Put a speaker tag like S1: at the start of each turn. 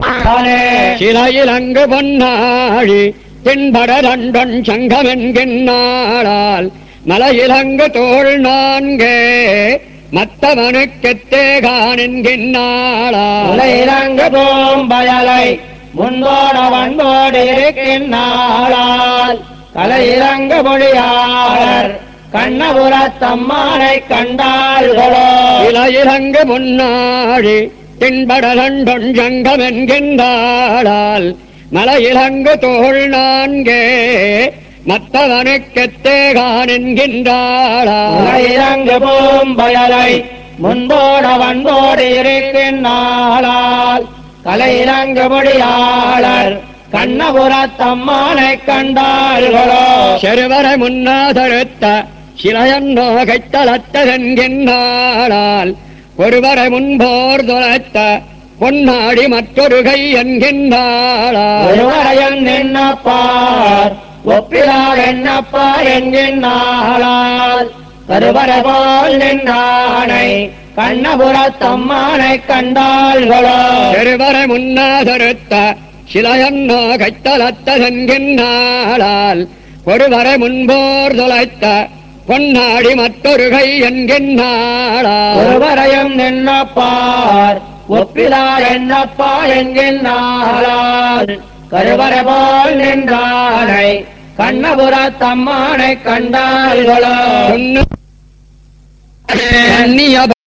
S1: சிலையிலங்கு பொன்னாழி தென்பட ரண்டன் சங்கம் என்கின்றாளால் மலையிலங்கு தோள் நான்கே மத்தவனுக்கெத்தேகான் என்கின்றாளால்
S2: உலையிலங்கு பூம்பயலை முன்போட வன்போடு இருக்கின்றாளால் கலையிலங்கு மொழியாளர் கண்ணபுரத்தம்மானை கண்டாள்களோ
S1: இலையிலங்கு பொன்னாழி தென்பட ரண்டன் சங்கம் என்கின்றாளால் மலையிலங்கு தோள் நான்கே மத்தவனுக்கெத்தேகான் என்கின்றாளால்
S2: உலையிலங்கு பூம்பயலை முன்போட வன்போடு இருக்கின்றாளால் கலையிலங்கு மொழியாளர் கண்ணபுரத்தம்மானை கண்டாள்களோ
S1: செருவர முன்னாதழுத்த சிலையன்னோ கைத்தளத்ததென்கின்றாளால் ஒருவர முன்போர் தொலைத்த பொன்னாடி மற்றொரு கை என்கின்றாளால்
S2: ஒருவரையும் நின்னப்பார் ஒப்பிலார் என்னப்பார் என்கின்றாளால் கருவறை போல் நின்றானை கண்ணபுரத்தம்மானை கண்டாள்களோ
S1: செருவர முன்னாதழுத்த சிலையன்னோ கைத்தளத்ததென்கின்றாளால் ஒருவர முன்போர் தொலைத்த பொன்னாடி மற்றொரு கை என்கின்றாளால்
S2: ஒருவரையும் நின்னப்பார் ஒப்பிலார் என்னப்பார் என்கின்றாளால் கருவறை போல் நின்றானை கண்ணபுரத்தம்மானை கண்டாள்களோ
S1: சொன்ன கண்ணிய